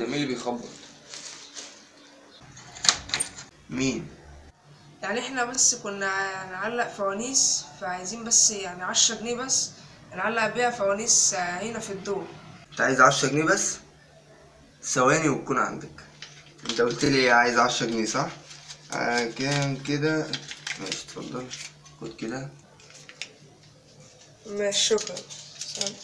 ده مين اللي بيخبط مين يعني احنا بس كنا نعلق فوانيس فعايزين بس يعني عشرة جنيه بس نعلق بيها فوانيس آه، هنا في الدور انت عايز عشرة جنيه بس ثواني وتكون عندك انت قلت لي عايز عشرة جنيه صح آه كام كده ماشي اتفضل خد كده ماشي شكرا سلام.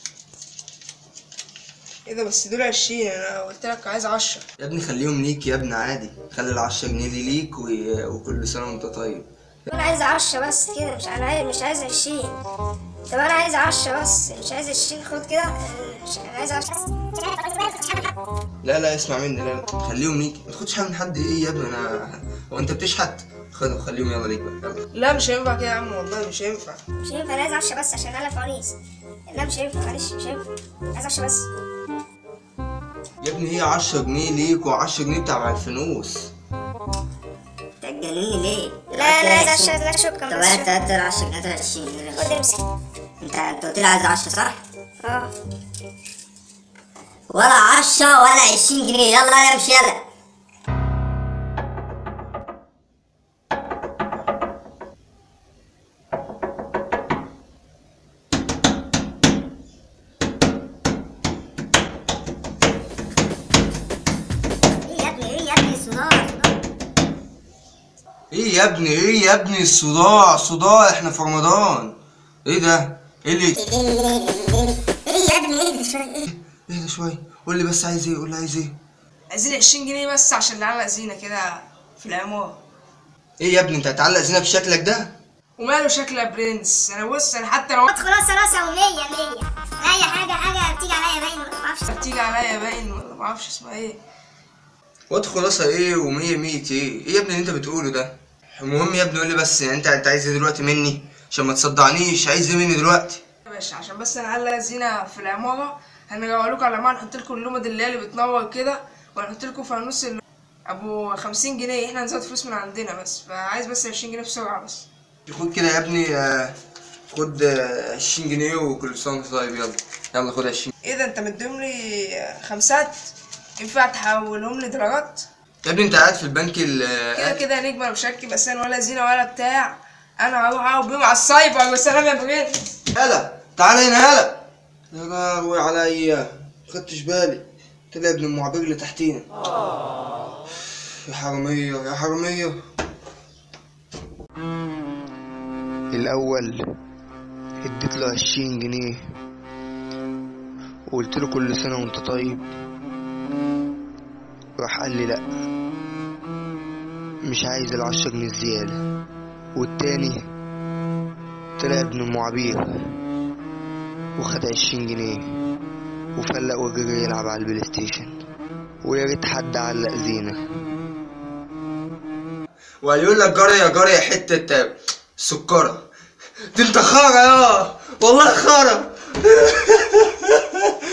ايه ده بس دول عشرين انا قلت لك عايز عشرة يا ابني خليهم ليك يا ابني عادي خلي العشرة جنيه دي ليك و... وكل سنة وانت طيب انا عايز عشرة بس كده مش انا عايز مش عايز عشرين طب انا عايز عشرة بس مش عايز عشرين خد كده مش انا عايز عشرة لا لا اسمع مني لا لا خليهم ليك ما تاخدش حاجة من حد ايه يا ابني انا هو انت بتشحت خد خليهم يلا ليك بقى يلا لا مش هينفع كده يا عم والله مش هينفع مش هينفع انا عايز عشرة بس عشان انا فوانيس لا مش هينفع معلش مش هينفع عايز عشرة بس يا ابني هي 10 جنيه ليك و10 جنيه بتاع مع الفانوس تجنني ليه؟ لا لا عايز عشرة لا شكرا طب بس هات شكرا. هات ال 10 هات ال 20 خد امسك انت انت قلت لي عايز 10 صح؟ اه ولا 10 ولا 20 جنيه يلا امشي يلا ايه يا ابني ايه يا ابني صناعة ايه يا ابني ايه يا ابني الصداع صداع احنا في رمضان ايه ده ايه اللي ايه يا ابني ايه ده شوية ايه ايه ده شويه قول لي بس عايز ايه قول لي عايز ايه عايزين عشرين جنيه بس عشان نعلق زينة كده في العمارة ايه يا ابني انت هتعلق زينه بشكلك ده وماله شكلها برنس انا بص انا حتى لو خلاص خلاص او مية مية اي حاجة حاجة بتيجي عليا باين ما بعرفش بتيجي عليا باين ولا معرفش اسمها ايه واد خلاص ايه ومية مية ايه ايه يا ابني اللي انت بتقوله ده المهم يا ابني قول لي بس انت انت عايز ايه دلوقتي مني عشان ما تصدعنيش عايز ايه مني دلوقتي يا باشا عشان بس نعلق زينة في العمارة هنجوا لكم على ما نحط لكم اللومة اللي هي اللي بتنور كده وهنحط لكم فانوس اللي ابو خمسين جنيه احنا هنزود فلوس من عندنا بس فعايز بس عشرين جنيه بسرعة بس خد كده يا ابني آه، خد آه، 20 جنيه وكل سنه وانت طيب يلا يلا خد 20 ايه ده انت مديهم لي خمسات ينفع تحولهم لي درجات يا ابني انت قاعد في البنك ال كده كده يا نجم انا مش هركب اسنان ولا زينة ولا بتاع انا هروح اقعد بيهم على السايبر والسلام يا برنس هلا تعالى هنا هلا يا لهوي عليا خدتش بالي طلع ابن ام عبير اللي تحتينا يا حرامية يا حرامية الأول اديت له عشرين جنيه وقلت له كل سنة وانت طيب راح قال لي لأ مش عايز العشرة جنيه الزيادة والتاني طلع ابن ام عبير وخد عشرين جنيه وفلق وجري يلعب على البلاي ستيشن ويا ريت حد علق زينة ويقول لك جري يا جري يا حتة سكرة دي انت خارة يا والله خارة